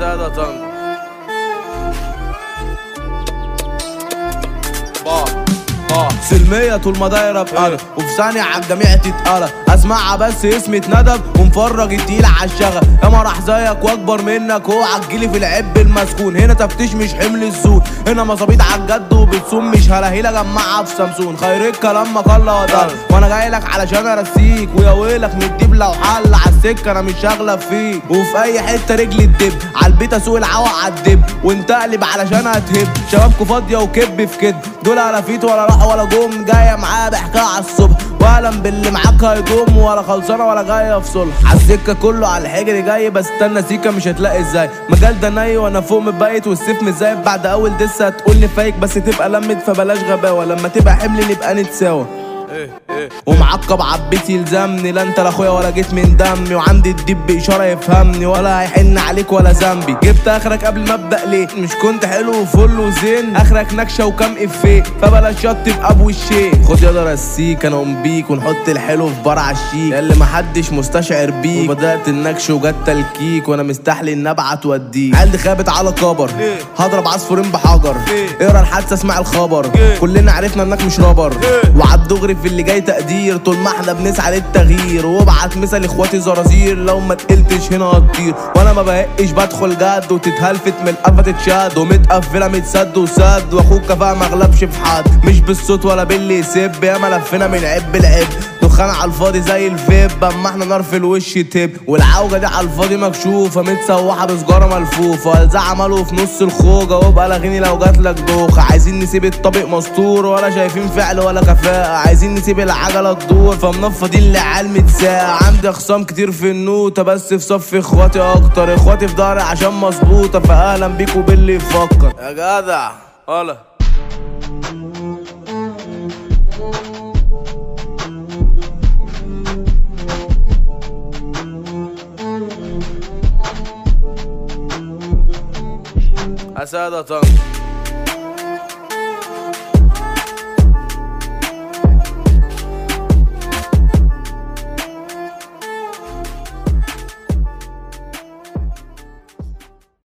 سادة طنط با با سلمية طول ما دايرة بقلب وفي ثانية عالجميع تتقلب اسمعها بس اسمي اتندب ومفرج التقيل عالشغل ياما راح زيك واكبر منك هو عالجيلي في العب المسكون هنا تفتيش مش حمل الزون هنا مظابيط عالجد وبتصوم مش هلاهيلة جمعها في سامسون خير الكلام ما قل ودل وانا جاي لك علشان ارسيك ويا ويلك من الديب لو حل عالسكة انا مش هغلب فيك وفي اي حتة رجلي تدب عالبيت اسوق العوق عالدب وانت اقلب علشان هتهب شبابكوا فاضية وكب في كده دول لا فيت ولا راح ولا جم جاية معاه بحكاية عالصبح واعلم باللي معاك هيضم ولا خلصانة ولا جاية في صلح عالسكة كله على الحجر جاي بس استنى سيكا مش هتلاقي ازاي مجال ده ني وانا فوق متبيت والسيف مش زايد بعد اول دسة هتقولي فايك بس تبقى لمت فبلاش غباوة لما تبقى حمل نبقى نتساوى ومعقب عبيتي يلزمني لا انت لا اخويا ولا جيت من دمي وعندي الدب باشاره يفهمني ولا هيحن عليك ولا ذنبي جبت اخرك قبل ما ابدا ليه مش كنت حلو وفل وزين اخرك نكشه وكام افيه فبلاش شط بابو الشيء خد يلا رسيك انا ام بيك ونحط الحلو في برع الشيك اللي محدش مستشعر بيك وبدات النكش وجت تلكيك وانا مستحلي ان ابعت واديك عيال دي خابت على كبر هضرب عصفورين بحجر اقرا الحادثه اسمع الخبر كلنا عرفنا انك مش رابر وعد دغري في اللي جاي تقدير طول ما احنا بنسعى للتغيير وابعت مثل اخواتي زرازير لو ما تقلتش هنا هتطير وانا ما بهقش بدخل جد وتتهلفت من القفه تتشد ومتقفله متسد وسد واخوك كفاءه ما اغلبش في حد مش بالصوت ولا باللي يسب ياما لفينا من عب العب دخان على الفاضي زي الفيب اما احنا نار في الوش تب والعوجه دي على الفاضي مكشوفه متسوحه بسجاره ملفوفه والزع عمله في نص الخوجه وابقى لغيني لو جاتلك دوخه عايزين نسيب الطبق مستور ولا شايفين فعل ولا كفاءه عايزين نسيب العجله تدور فمنفضين العيال متساقه عندي خصام كتير في النوته بس في صف اخواتي اكتر اخواتي في ضهري عشان مظبوطه فاهلا بيكوا باللي يفكر يا جدع ولا أسادة طنط